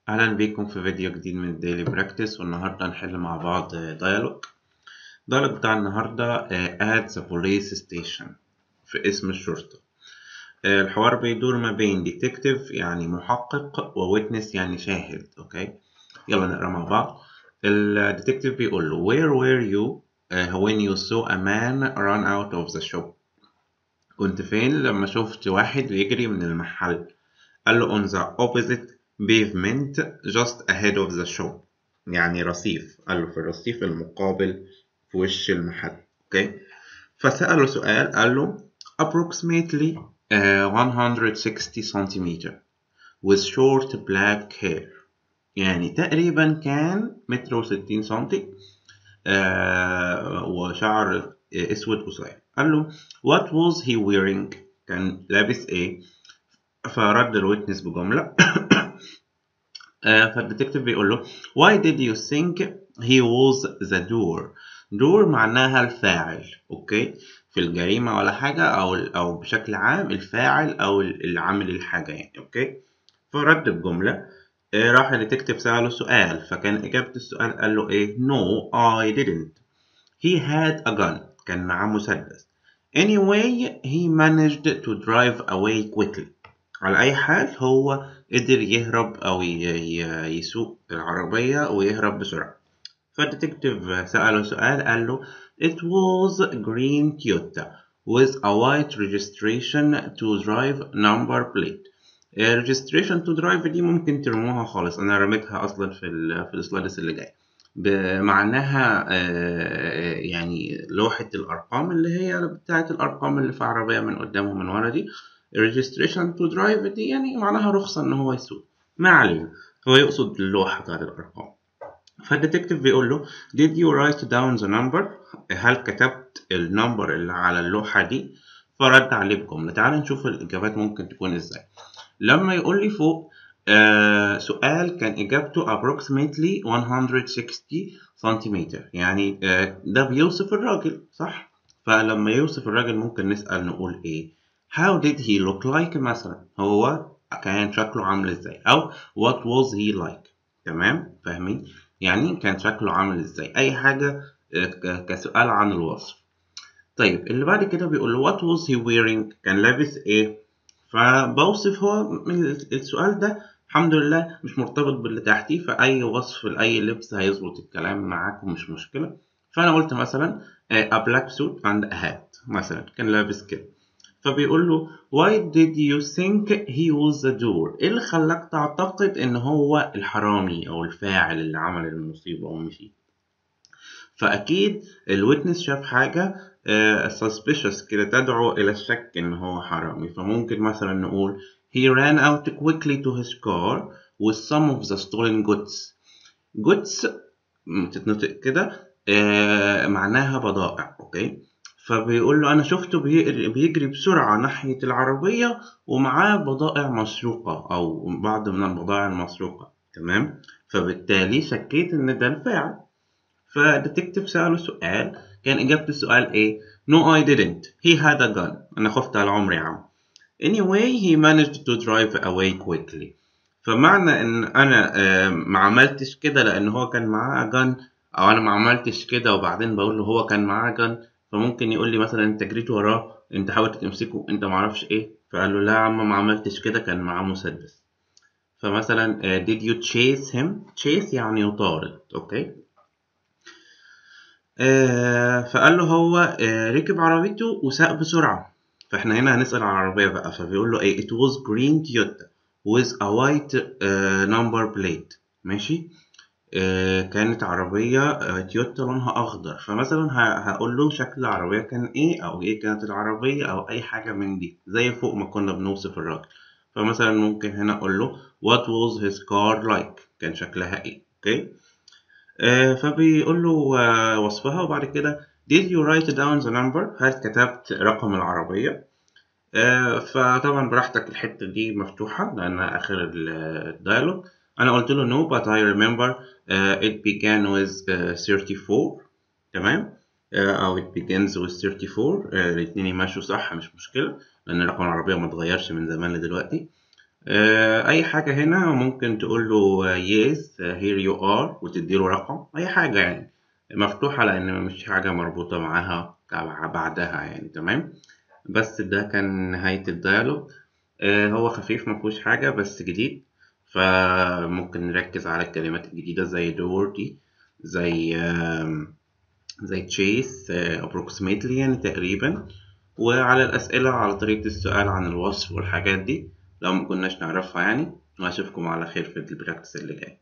أهلا بيكم في فيديو جديد من الديلي براكتس والنهاردة هنحل مع بعض ديالوج الديالوج بتاع النهاردة at the police station في اسم الشرطة الحوار بيدور ما بين detective يعني محقق و witness يعني شاهد أوكي يلا نقرا مع بعض الديتكتيف بيقول له where were you uh, when you saw a man run out of the shop كنت فين لما شفت واحد بيجري من المحل قال له on the opposite pavement just ahead of the shop يعني رصيف قال له في الرصيف المقابل في وش المحل اوكي فسأله سؤال قال له approximately uh, 160 centimeter with short black hair يعني تقريبا كان متر وستين سنتي آه وشعر اسود قصير قال له what was he wearing كان لابس ايه فرد الويتنس بجملة آه فالديتكتيف بيقول له why did you think he was the door door معناها الفاعل اوكي في الجريمة ولا حاجة او او بشكل عام الفاعل او العامل الحاجة يعني اوكي فرد بجملة آه راح الديتكتيف سأله سؤال فكان إجابة السؤال قال له إيه no I didn't he had a gun كان معاه مسدس anyway he managed to drive away quickly على أي حال هو قدر يهرب أو يسوق العربية ويهرب بسرعة فالديتكتيف سأله سؤال قال له it was green Toyota with a white registration to drive number plate registration to drive دي ممكن ترموها خالص أنا رميتها أصلا في ال في السلايدز اللي جاي بمعناها يعني لوحة الأرقام اللي هي بتاعة الأرقام اللي في عربية من قدام ومن ورا دي registration to drive دي يعني معناها رخصة إن هو يسوق ما علينا هو يقصد اللوحة بتاعة الأرقام فالديتكتيف بيقول له did you write down the number هل كتبت النمبر اللي على اللوحة دي فرد عليه بجملة تعال نشوف الإجابات ممكن تكون إزاي لما يقول لي فوق آه سؤال كان إجابته approximately 160 سنتيمتر يعني آه ده بيوصف الراجل صح فلما يوصف الراجل ممكن نسأل نقول إيه how did he look like مثلا هو كان شكله عامل إزاي أو what was he like تمام فاهمين يعني كان شكله عامل إزاي أي حاجة آه كسؤال عن الوصف طيب اللي بعد كده بيقول له what was he wearing كان لابس إيه فبوصف هو من السؤال ده الحمد لله مش مرتبط باللي تحتيه فأي وصف لأي لبس هيظبط الكلام معاك ومش مشكلة فأنا قلت مثلا a black suit and a hat مثلا كان لابس كده فبيقول له why did you think he was the door ايه اللي خلاك تعتقد ان هو الحرامي او الفاعل اللي عمل المصيبة ومشي فأكيد الويتنس شاف حاجة uh, suspicious كده تدعو إلى الشك إن هو حرامي فممكن مثلا نقول he ran out quickly to his car with some of the stolen goods goods تتنطق كده uh, معناها بضائع أوكي فبيقول له أنا شفته بيجري بسرعة ناحية العربية ومعاه بضائع مسروقة أو بعض من البضائع المسروقة تمام فبالتالي شكيت إن ده الفاعل فالديتكتيف سأله سؤال كان إجابة السؤال إيه؟ No I didn't. He had a gun. أنا خفت على عمري يا عم. Anyway he managed to drive away quickly. فمعنى إن أنا ما عملتش كده لأن هو كان معاه جن أو أنا ما عملتش كده وبعدين بقول له هو كان معاه جن فممكن يقول لي مثلا أنت جريت وراه أنت حاولت تمسكه أنت معرفش إيه فقال له لا يا عم ما عملتش كده كان معاه مسدس. فمثلا did you chase him؟ chase يعني يطارد أوكي؟ آه فقال له هو آه ركب عربيته وساق بسرعة فاحنا هنا هنسأل على العربية بقى فبيقول له ايه it was green Toyota with a white uh, number plate ماشي آه كانت عربية تويوتا لونها أخضر فمثلا هقول له شكل العربية كان ايه أو ايه كانت العربية أو أي حاجة من دي زي فوق ما كنا بنوصف الراجل فمثلا ممكن هنا أقول له what was his car like كان شكلها ايه اوكي okay. آه فبيقول له آه وصفها وبعد كده did you write down the number هل كتبت رقم العربية آه فطبعا براحتك الحتة دي مفتوحة لأنها آخر الديالوج أنا قلت له no but I remember it began with 34 تمام أو it begins with 34 الاتنين يمشوا صح مش مشكلة لأن رقم العربية متغيرش من زمان لدلوقتي آه، أي حاجة هنا ممكن تقول له yes here you are وتديله رقم أي حاجة يعني مفتوحة لأن مش حاجة مربوطة معاها بعدها يعني تمام بس ده كان نهاية الديالوج آه، هو خفيف مفهوش حاجة بس جديد فممكن نركز على الكلمات الجديدة زي دور دي زي آم، زي تشيس approximately يعني تقريبا وعلى الأسئلة على طريقة السؤال عن الوصف والحاجات دي لو مكناش نعرفها يعني وأشوفكم على خير في البراكتس اللي جاي